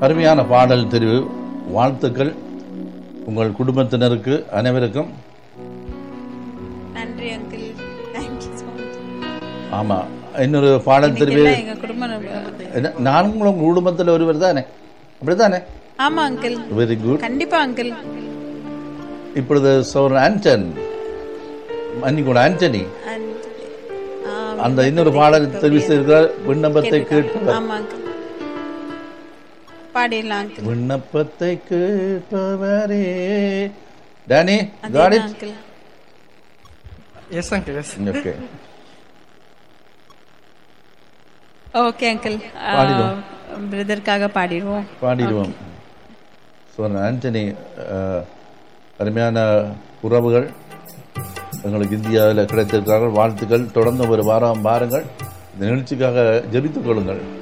அருமையான பாடல் தெரிவு வாழ்த்துக்கள் உங்கள் குடும்பத்தினருக்கு அனைவருக்கும் நன்றி அங்கிள் தேங்க்யூ ஸோ மச் ஆமா இன்னொரு பாடல் தெரிவு எல்லாம் எங்க குடும்பம் ரொம்ப- என்ன, நானும் உங்க குடும்பத்தில் ஒருவர் தானே அப்படித்தானே ஆமா அங்கிள் வெரி குட் கண்டிப்பா அங்கிள் இப்பொழுது சோர் ஆண்டன் மன்னிக்கூட ஆண்டனி And, ஆ, அந்த இன்னொரு பாடல் தெரிவு செய்திருக்கிறார் விண்ணப்பத்தை கேட்பவர் ஆமா அங்கிள் பாடிடலாம் அங்கிள் விண்ணப்பத்தை கேட்பவரே Danny got it uncle Yes, uncle. Yes. Okay okay uncle பாடிடுவோம். பிரதருக்காக பாடிடுவோம் பாடிடுவோம் ஸோ ஆண்டனி அஹ், அருமையான உறவுகள் எங்களுக்கு இந்தியாவில் கிடைத்திருக்கிறார்கள் வாழ்த்துக்கள் தொடர்ந்து ஒரு வாரம் பாருங்கள் இந்த நிகழ்ச்சிக்காக ஜெபித்துக் கொள்ளுங்கள்